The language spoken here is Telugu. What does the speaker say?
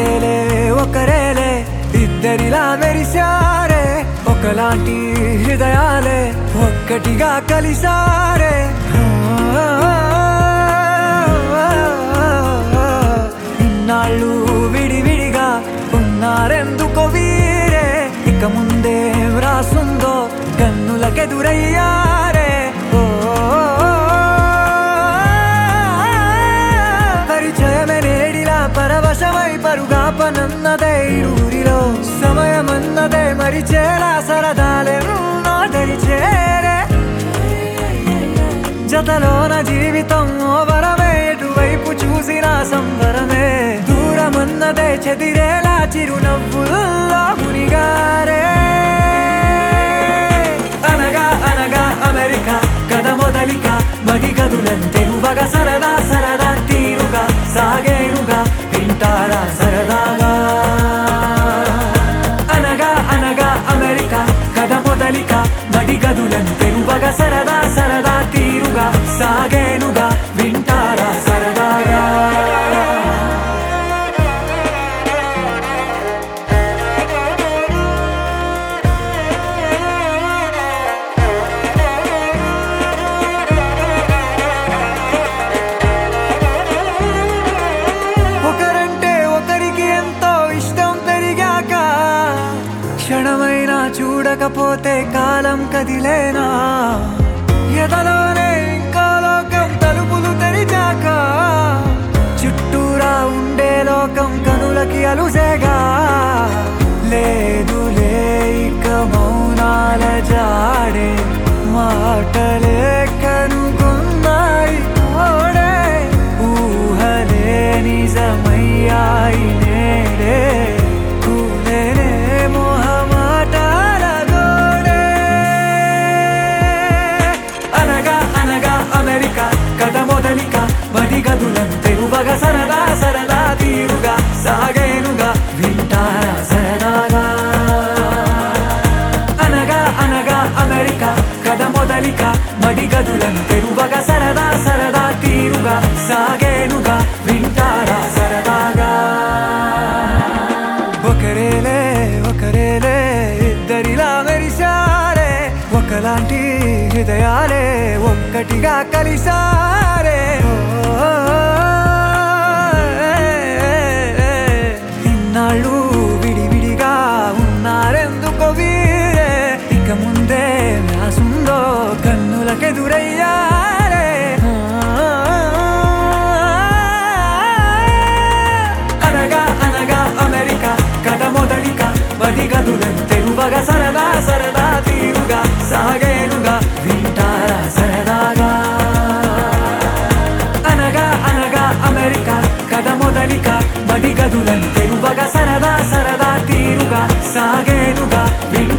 ఒకరేలే ఒకరేలే ఇద్దరిలా మెరిశారే ఒకలాంటి హృదయాలే ఒక్కటిగా కలిసారే ఇన్నాళ్ళు విడివిడిగా ఉన్నారెందుకో వీరే ఇక ముందే వ్రాసుందో కన్నులకెదురయ్యారే ఓ పరిచయమే నేడిలా పరవశమై పరుగా పనన్నదే ఊరిలో సమయమన్నదే మరిచేలా సరదాలే నాదరి చేరే జతలోన జీవితం ఓ వరమే ఎటువైపు చూసినా సంబరమే దూరమన్నదే చెదిరేలా చిరునవ్వుల్లో మునిగారే అనగా అనగా అమెరికా కథ మొదలిక మడి గదులంతెరువగా సరదా సరదా తీరుగా సాగేరుగా వింటారా సరదాగా అనగా అనగా అమెరికా కథ మొదలిక మడి గదులంతెరువగా సరదా సరదా తీరుగా సాగేనుగా వింటారా సరదాగా ఒకరంటే ఒకరికి ఎంతో ఇష్టం పెరిగాక క్షణమైనా చూడకపోతే కాలం కదిలేనా ఎదలోనే ఇంకా లోకం తలుపులు తెరిచాక చుట్టూరా ఉండే లోకం కనులకి అలుసేగా లేదు ఇక మౌనాల జాడే మాటలే కనుగొన్నాయి తోడే ఊహలే నిజమయ్యాయి నేడే కూలేనే మొహమాటాల గోడే అనగా అనగా అమెరికా కథ మొదలిక బడి గదులం తెరువగా సరదా సరదా తీరుగా సాగేనుగా వింటారా సరదాగా అనగా అనగా అమెరికా కథ మొదలిక మడి గదులను తెరువగా సరదా సరదా తీరుగా సాగేనుగా వింటారా సరదాగా ఒకరేలే ఒకరేలే ఇద్దరిలా మెరిశారే ఒకలాంటి హృదయాలే ఒక్కటిగా కలిసారే ఓ, ఇన్నాళ్ళు విడివిడిగా ఉన్నారెందుకో వీరే ఇక ముందే వ్యాసుందో కన్నులకెదురయ్యారే అనగా అనగా అమెరికా కథ మొదలిక బడి గదులను తెరువగా సరదా సరదా తీరుగా సాగేనుగా వింటారా సరదాగా అనగా అనగా అమెరికా కథ మొదలిక బడి గదులను తెరువగా సరదా సరదా తీరుగా సాగేనుగా వింటారా